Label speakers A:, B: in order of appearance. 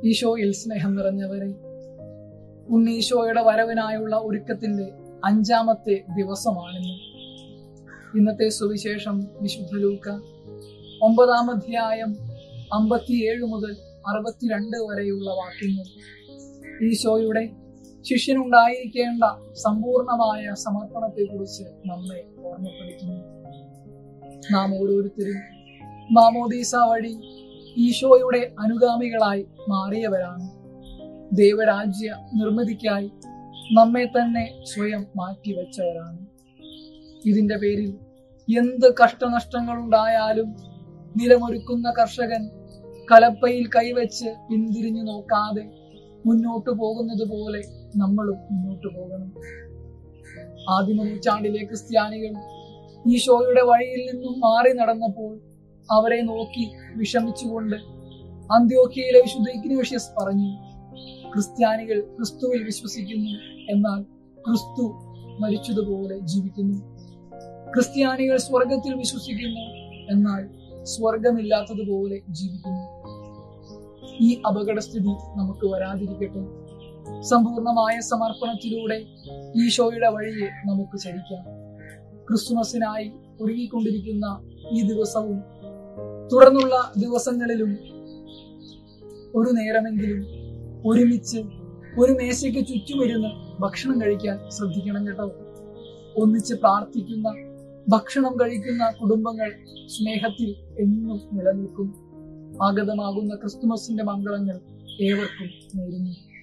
A: ഈശോയിൽ സ്നേഹം നിറഞ്ഞവരെ ഉണ്ണീശോയുടെ വരവിനായുള്ള ഒരുക്കത്തിന്റെ അഞ്ചാമത്തെ ദിവസമാണിന്ന് ഇന്നത്തെ സുവിശേഷം വിശുദ്ധ ലൂക്ക ഒമ്പതാം അധ്യായം അമ്പത്തിയേഴ് മുതൽ അറുപത്തിരണ്ട് വരെയുള്ള വാക്യങ്ങൾ ഈശോയുടെ ശിഷ്യനുണ്ടായിരിക്കേണ്ട സമ്പൂർണമായ സമർപ്പണത്തെക്കുറിച്ച് നമ്മെ ഓർമ്മപ്പെടുത്തുന്നു നാം ഓരോരുത്തരും മാമോദീസ വഴി ഈശോയുടെ അനുഗാമികളായി മാറിയവരാണ് ദൈവരാജ്യ നിർമ്മിതിക്കായി നമ്മെ തന്നെ സ്വയം മാറ്റിവെച്ചവരാണ് ഇതിന്റെ പേരിൽ എന്ത് കഷ്ടനഷ്ടങ്ങൾ ഉണ്ടായാലും നിലമൊരുക്കുന്ന കർഷകൻ കലപ്പയിൽ കൈവച്ച് പിന്തിരിഞ്ഞു നോക്കാതെ മുന്നോട്ടു പോകുന്നത് പോലെ നമ്മളും മുന്നോട്ടു പോകണം ആദിമ നൂറ്റാണ്ടിലെ ക്രിസ്ത്യാനികൾ ഈശോയുടെ വഴിയിൽ നിന്നും മാറി നടന്നപ്പോൾ അവരെ നോക്കി വിഷമിച്ചുകൊണ്ട് അന്ത്യോക്കിയയിലെ വിശുദ്ധ ഇഗ്നേഷ്യസ് പറഞ്ഞു ക്രിസ്ത്യാനികൾ ക്രിസ്തുവിൽ വിശ്വസിക്കുന്നു എന്നാൽ ക്രിസ്തു മരിച്ചതുപോലെ ജീവിക്കുന്നു ക്രിസ്ത്യാനികൾ സ്വർഗത്തിൽ വിശ്വസിക്കുന്നു എന്നാൽ സ്വർഗമില്ലാത്തതുപോലെ ജീവിക്കുന്നു ഈ അപകടസ്ഥിതി നമുക്ക് വരാതിരിക്കട്ടെ സമ്പൂർണമായ സമർപ്പണത്തിലൂടെ ഈശോയുടെ വഴിയെ നമുക്ക് ചരിക്കാം ക്രിസ്തുമസിനായി ഒരുങ്ങിക്കൊണ്ടിരിക്കുന്ന ഈ ദിവസവും തുടർന്നുള്ള ദിവസങ്ങളിലും ഒരു നേരമെങ്കിലും ഒരുമിച്ച് ഒരു മേശയ്ക്ക് ചുറ്റുമിരുന്ന് ഭക്ഷണം കഴിക്കാൻ ശ്രദ്ധിക്കണം കേട്ടോ ഒന്നിച്ച് പ്രാർത്ഥിക്കുന്ന ഭക്ഷണം കഴിക്കുന്ന കുടുംബങ്ങൾ സ്നേഹത്തിൽ എന്നും നിലനിൽക്കും ആഗതമാകുന്ന ക്രിസ്തുമസിന്റെ മംഗളങ്ങൾ ഏവർക്കും നേരുന്നു